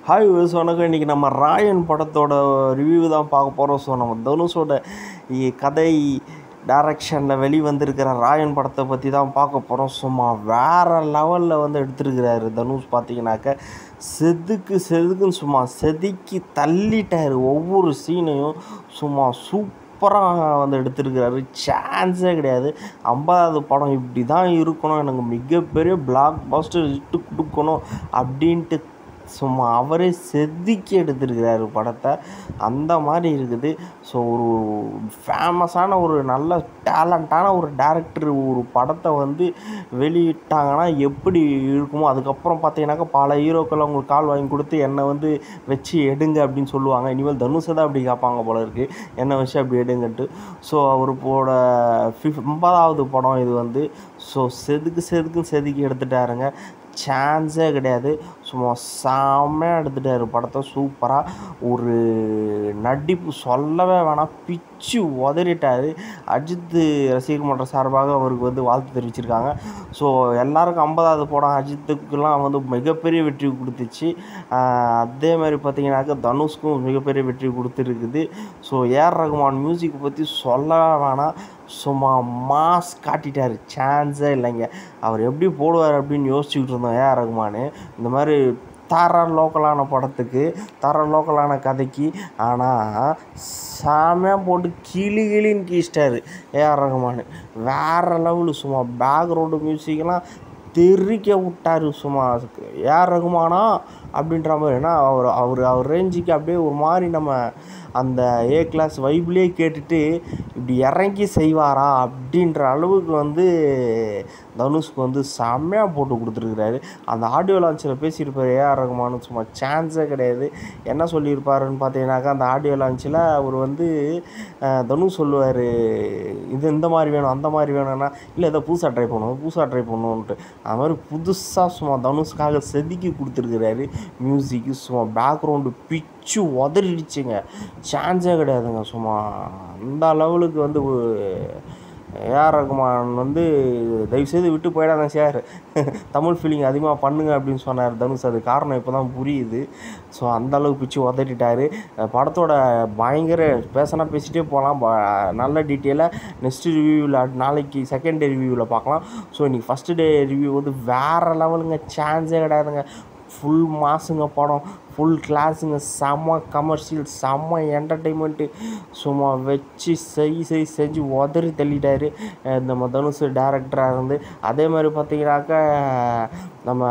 hi விஸ் வணக்கம் இன்றைக்கி நம்ம ராயன் படத்தோட ரிவ்யூ தான் பார்க்க போகிறோம் ஸோ நம்ம தனுஷோட இ- கதை டைரக்ஷனில் வெளிவந்திருக்கிற ராயன் படத்தை பற்றி தான் பார்க்க போகிறோம் சும்மா வேறு லெவலில் வந்து எடுத்திருக்கிறாரு தனுஷ் பார்த்தீங்கன்னாக்க செதுக்கு செதுக்குன்னு சும்மா செதுக்கி தள்ளிட்டாரு ஒவ்வொரு சீனையும் சும்மா சூப்பராக வந்து எடுத்திருக்கிறாரு சான்ஸே கிடையாது ஐம்பதாவது படம் இப்படி தான் இருக்கணும் எனக்கு மிகப்பெரிய பிளாக் பஸ்டர் இட்டு கொடுக்கணும் அப்படின்ட்டு சும்மா அவரே செதுக்கி எடுத்திருக்கிறாரு படத்தை அந்த மாதிரி இருக்குது ஸோ ஒரு ஃபேமஸான ஒரு நல்ல டேலண்டான ஒரு டேரக்டர் ஒரு படத்தை வந்து வெளியிட்டாங்கன்னா எப்படி இருக்குமோ அதுக்கப்புறம் பார்த்தீங்கன்னாக்கா பல ஹீரோக்கள் அவங்களுக்கு கால் வாங்கி கொடுத்து என்னை வந்து வச்சு எடுங்க அப்படின்னு சொல்லுவாங்க இனிமேல் தனுஷை தான் அப்படி கேட்பாங்க போல இருக்குது என்னை வச்சு அப்படி எடுங்கன்ட்டு ஸோ அவரோட ஃபிஃப் ஐம்பதாவது படம் இது வந்து ஸோ செதுக்கு செதுக்குன்னு செதுக்கி எடுத்துட்டாருங்க சான்ஸே கிடையாது சும்மா செம்மையாக எடுத்துட்டாரு படத்தை சூப்பராக ஒரு நடிப்பு சொல்லவே வேணாம் பிச்சு உதறிட்டாரு அஜித் ரசிகர் மன்ற சார்பாக அவருக்கு வந்து வாழ்த்து தெரிவிச்சிருக்காங்க ஸோ எல்லாருக்கும் ஐம்பதாவது படம் அஜித்துக்கெல்லாம் வந்து மிகப்பெரிய வெற்றி கொடுத்துச்சு ஆஹ் அதே மாதிரி பார்த்தீங்கன்னாக்கா தனுஷ்க்கும் மிகப்பெரிய வெற்றி கொடுத்துருக்குது ஸோ ஏஆர் ரகுமான் மியூசிக் பற்றி சொல்லவே வேணாம் சும்மா மாஸ் காட்டிட்டார் சான்ஸே இல்லைங்க அவர் எப்படி போடுவார் அப்படின்னு யோசிச்சுக்கிட்டு இருந்தோம் ஏஆர் ரகுமான் இந்த மாதிரி தர லோக்கலான படத்துக்கு தர லோக்கலான கதைக்கு ஆனால் செமையாக போட்டு கிளி கிளின்னு கீச்சிட்டாரு ஏஆர் ரகுமான் வேறு லெவலு சும்மா பேக்ரவுண்டு மியூசிக்லாம் தெறிக்க விட்டாரு சும்மா ஏஆர் ரகுமானா அப்படின்ற மாதிரி ஏன்னா அவர் அவர் அவர் ரேஞ்சுக்கு அப்படியே ஒரு மாதிரி நம்ம அந்த ஏ கிளாஸ் வைப்லேயே கேட்டுட்டு இப்படி இறங்கி செய்வாரா அப்படின்ற அளவுக்கு வந்து தனுஷ்க்கு வந்து செம்மையாக போட்டு கொடுத்துருக்குறாரு அந்த ஆடியோ லான்ச்சில் பேசியிருப்பார் ஏஆர் ரகுமான் சும்மா சான்ஸே கிடையாது என்ன சொல்லியிருப்பாருன்னு பார்த்தீங்கன்னாக்கா அந்த ஆடியோ லான்ச்சில் அவர் வந்து அஹ், தனுஷ் சொல்லுவார் இது இந்த மாதிரி வேணும் அந்த மாதிரி வேணும்னா இல்லை இதை புதுசாக ட்ரை பண்ணுவோம் புதுசாக ட்ரை பண்ணுவோன்ட்டு அது மாதிரி புதுசாக சும்மா தனுஷ்காக செதுக்கி கொடுத்துருக்குறாரு மியூசிக்கு சும்மா பேக்ரவுண்டு பிச்சு உதறிடுச்சுங்க சான்ஸே கிடையாதுங்க சும்மா அந்த லெவலுக்கு வந்து ஏஆர் ரகுமான் வந்து தயவுசெய்து விட்டு போயிடாத சார் தமிழ் ஃபீலிங் அதிகமாக பண்ணுங்க அப்படின்னு சொன்னார் தனுஷ் அது காரணம் இப்போ தான் புரியுது ஸோ அந்த அளவுக்கு பிச்சு உதட்டிட்டாரு அஹ் படத்தோட பயங்கர பேசினா பேசிகிட்டே போகலாம் ப- நல்ல டீட்டெயிலாக நெக்ஸ்ட் ரிவ்யூவில் நாளைக்கு செகண்ட் டே ரிவ்யூவில் பார்க்கலாம் ஸோ இன்றைக்கி ஃபஸ்ட்டு டே ரிவ்யூ வந்து வேறு லெவலுங்க சான்ஸே கிடையாதுங்க ஃபுல் மாசுங்க படம் ஃபுல் கிளாஸுங்க செம்ம கமர்ஷியல் செம்ம என்டர்டெயின்மெண்ட்டு சும்மா வச்சு செய் செய் செஞ்சு உதறி தள்ளிட்டாரு அஹ் நம்ம தனுஷ் டேரக்டராக இருந்து அதே மாதிரி பார்த்தீங்கன்னாக்கா நம்ம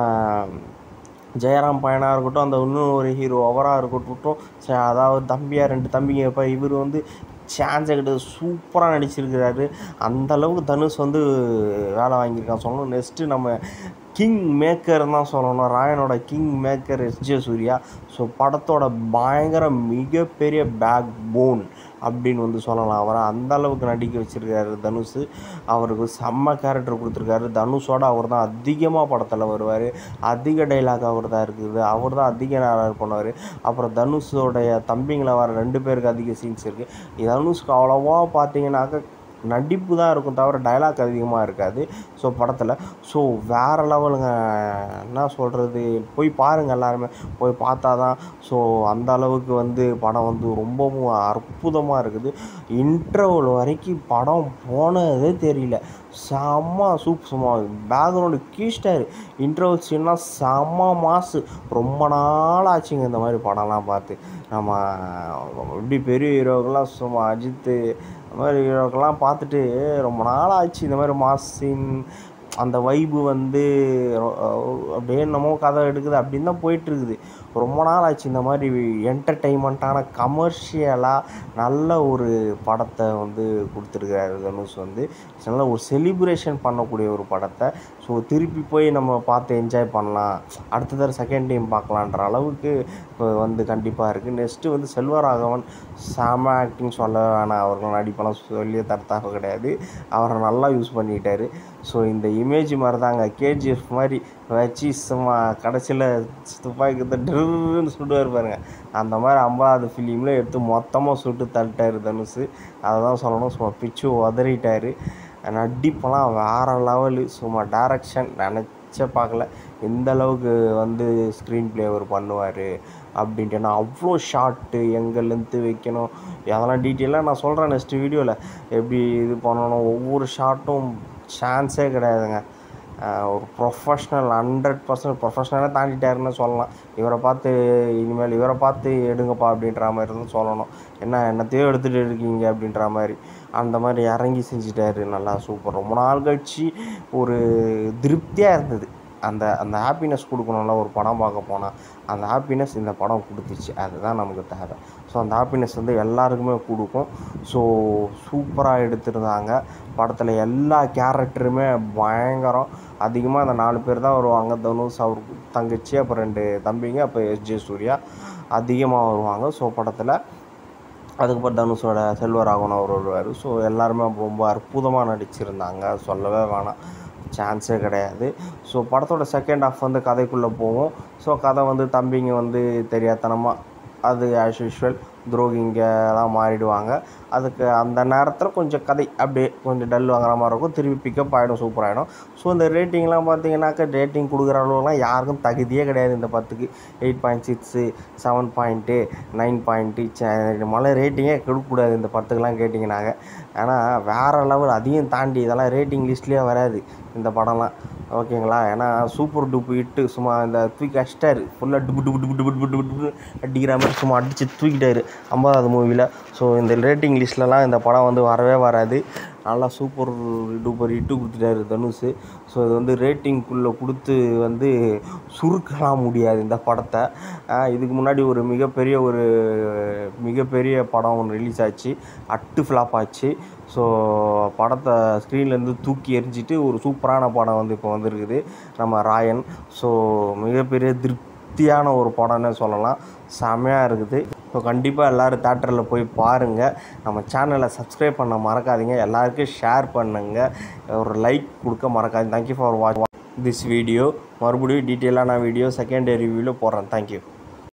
ஜெயராம் பையனாக இருக்கட்டும் அந்த இன்னும் ஒரு ஹீரோ அவராக இருக்கட்டும் ச- அதாவது தம்பியாக ரெண்டு தம்பிங்க இப்போ இவர் வந்து சான்ஸே கிடையாது சூப்பராக நடிச்சிருக்கிறாரு அந்த அளவுக்கு தனுஷ் வந்து வேலை வாங்கியிருக்கான் சொல்லணும் நெக்ஸ்ட்டு நம்ம கிங் மேக்கர் தான் சொல்லணும் ராயனோட king maker S J Surya so படத்தோட பயங்கர மிகப்பெரிய பேக் போன் அப்படின்னு வந்து சொல்லலாம் அவரை அந்த அளவுக்கு நடிக்க வச்சிருக்காரு தனுஷ் அவருக்கு செம்ம கேரக்டர் கொடுத்துருக்காரு தனுஷோட அவர் தான் அதிகமாக படத்தில் வருவார் அதிக டைலாக் அவர் தான் இருக்குது அவர் தான் அதிக நேரம் பண்ணுவார் அப்புறம் தனுஷோடைய தம்பிங்களை வர ரெண்டு பேருக்கு அதிக சீன்ஸ் இருக்குது தனுஷ்க்கு அவ்வளோவா பார்த்தீங்கன்னாக்க நடிப்பு தான் இருக்கும் தவிர டைலாக் அதிகமாக இருக்காது ஸோ படத்தில் ஸோ வேறு லெவலுங்க என்ன சொல்கிறது போய் பாருங்கள் எல்லாருமே போய் பார்த்தா தான் ஸோ அந்த அளவுக்கு வந்து படம் வந்து ரொம்பவும் அற்புதமாக இருக்குது இன்டர்வல் வரைக்கும் படம் போனதே தெரியல செம்ம சூப் சும்மா பேக்ரவுண்டு கீழ்ஸ்டார் இன்டர்வல் சீன்லாம் செம்ம மாசு ரொம்ப நாள் ஆச்சுங்க இந்த மாதிரி படம்லாம் பார்த்து நம்ம எப்படி பெரிய ஹீரோக்கெல்லாம் சும்மா அஜித்து அந்த மாதிரி ஹீரோக்கெல்லாம் பார்த்துட்டு ரொம்ப நாள் ஆச்சு இந்த மாதிரி மாஸ் சீன் அந்த வைப்பு வந்து ரொ- அப்படியே என்னமோ கதை எடுக்குது அப்படின்னு தான் போயிட்டுருக்குது ரொம்ப நாள் ஆச்சு இந்த மாதிரி என்டர்டெயின்மெண்ட்டான கமர்ஷியலாக நல்ல ஒரு படத்தை வந்து கொடுத்துருக்காரு தனுஷ் வந்து நல்ல ஒரு செலிப்ரேஷன் பண்ணக்கூடிய ஒரு படத்தை ஸோ திருப்பி போய் நம்ம பார்த்து என்ஜாய் பண்ணலாம் அடுத்த தடவை செகண்ட் டைம் பார்க்கலான்ற அளவுக்கு இப்போ வந்து கண்டிப்பாக இருக்குது நெக்ஸ்ட்டு வந்து செல்வராகவன் செம ஆக்டிங் சொல்ல வேணாம் அவர்கள் நடிப்பெல்லாம் சொல்லியே தரத்தாக கிடையாது அவரை நல்லா யூஸ் பண்ணிட்டாரு ஸோ இந்த இமேஜ் மாதிரி தாங்க கேஜிஎஃப் மாதிரி வச்சு சும்மா கடைசியில் துப்பாக்கி ட்ருன்னு சுடுவார் பாருங்க அந்த மாதிரி ஐம்பதாவது ஃபிலிமில் எடுத்து மொத்தமாக சுட்டு தள்ளிட்டாரு தனுஷ் அதை தான் சொல்லணும் சும்மா பிச்சு உதறிட்டாரு நடிப்பெல்லாம் வேறு லெவலு சும்மா டேரக்ஷன் நினச்ச நினச்சே பார்க்கல எந்த அளவுக்கு வந்து ஸ்க்ரீன் ப்ளே அவர் பண்ணுவார் அப்படின்ட்டு நான் அவ்வளோ ஷார்ட்டு எங்கே லென்த்து வைக்கணும் அதெல்லாம் டீட்டெயிலாக நான் சொல்கிறேன் நெக்ஸ்ட் வீடியோவில் எப்படி இது பண்ணணும் ஒவ்வொரு ஷார்ட்டும் சான்ஸே கிடையாதுங்க ஆஹ் ஒரு ப்ரொஃபஷ்னல் ஹண்ட்ரட் பர்சன்ட் ப்ரொஃபஷ்னலாக தாண்டிட்டாருன்னு சொல்லலாம் இவரை பார்த்து இனிமேல் இவரை பார்த்து எடுங்கப்பா அப்படின்ற மாதிரி தான் சொல்லணும் என்ன என்னத்தையோ எடுத்துகிட்டு இருக்கீங்க அப்படின்ற மாதிரி அந்த மாதிரி இறங்கி செஞ்சிட்டாரு நல்லா சூப்பர் ரொம்ப நாள் கழிச்சு ஒரு திருப்தியாக இருந்தது அந்த அந்த ஹாப்பினஸ் கொடுக்கணும்ல ஒரு படம் பார்க்க போனால் அந்த ஹாப்பினஸ் இந்த படம் கொடுத்துச்சு அதுதான் நமக்கு தேவை ஸோ அந்த ஹாப்பினஸ் வந்து எல்லாருக்குமே கொடுக்கும் ஸோ சூப்பராக எடுத்திருந்தாங்க படத்தில் எல்லா கேரக்டருமே பயங்கரம் அதிகமாக அந்த நாலு பேர் தான் வருவாங்க தனுஷ் அவர் தங்கச்சி அப்புறம் ரெண்டு தம்பிங்க அப்போ எஸ்ஜே சூர்யா அதிகமாக வருவாங்க ஸோ படத்தில் அதுக்கப்புறம் தனுஷோட செல்வராகவன் அவர் வருவார் ஸோ எல்லாருமே ரொம்ப அற்புதமாக நடிச்சிருந்தாங்க சொல்லவே வேணாம் சான்ஸே கிடையாது ஸோ படத்தோட செகண்ட் ஹாஃப் வந்து கதைக்குள்ளே போவோம் ஸோ கதை வந்து தம்பிங்க வந்து தெரியாதனமாக அது ஆஸ் யூஷுவல் துரோகிங்கெல்லாம் மாறிடுவாங்க அதுக்கு அந்த நேரத்தில் கொஞ்சம் கதை அப்படியே கொஞ்சம் டல் வாங்குற மாதிரி இருக்கும் திருப்பி பிக்கப் ஆகிடும் சூப்பர் ஆகிடும் ஸோ இந்த ரேட்டிங்லாம் பார்த்தீங்கன்னாக்கா ரேட்டிங் கொடுக்குற அளவுலாம் யாருக்கும் தகுதியே கிடையாது இந்த பத்துக்கு eight point six seven point nine point மழை ரேட்டிங்கே கொடுக்கக்கூடாது இந்த பத்துக்கெலாம் கேட்டிங்கனாங்க ஆனால் வேறு லெவல் அதையும் தாண்டி இதெல்லாம் ரேட்டிங் லிஸ்ட்லேயே வராது இந்த படம்லாம் ஓகேங்களா ஏன்னா சூப்பர் டூப்பு இட்டு சும்மா இந்த தூக்கி அடிச்சிட்டாரு ஃபுல்லாக டுபு டுபு டுபு டுபு டுபு டுபு அடிக்கிற மாதிரி சும்மா அடித்து தூக்கிட்டாரு ஐம்பதாவது மூவியில் ஸோ இந்த ரேட்டிங் லிஸ்ட்லலாம் இந்த படம் வந்து வரவே வராது நல்லா சூப்பர் டூப்பர் இட்டு கொடுத்துட்டாரு தனுஷ் ஸோ இது வந்து ரேட்டிங்குள்ளே கொடுத்து வந்து சுருக்கலாம் முடியாது இந்த படத்தை ஆஹ் இதுக்கு முன்னாடி ஒரு மிகப்பெரிய ஒரு மிகப்பெரிய படம் ஒன்று ரிலீஸ் ஆச்சு அட்டு ஃப்ளாப் ஆச்சு ஸோ படத்தை ஸ்க்ரீன்லேருந்து தூக்கி எறிஞ்சிட்டு ஒரு சூப்பரான படம் வந்து இப்போ வந்திருக்குது நம்ம ராயன் ஸோ மிகப்பெரிய திருப்தியான ஒரு படம்னே சொல்லலாம் செமையாக இருக்குது ஸோ கண்டிப்பாக எல்லோரும் தேட்டரில் போய் பாருங்கள் நம்ம சேனலை சப்ஸ்கிரைப் பண்ண மறக்காதீங்க எல்லாருக்கும் ஷேர் பண்ணுங்கள் ஒரு லைக் கொடுக்க மறக்காதீங்க thank you for watch this video மறுபடியும் டீட்டெயிலான வீடியோ செகண்டரி ரிவ்யூவில் போடுறேன் தேங்க்யூ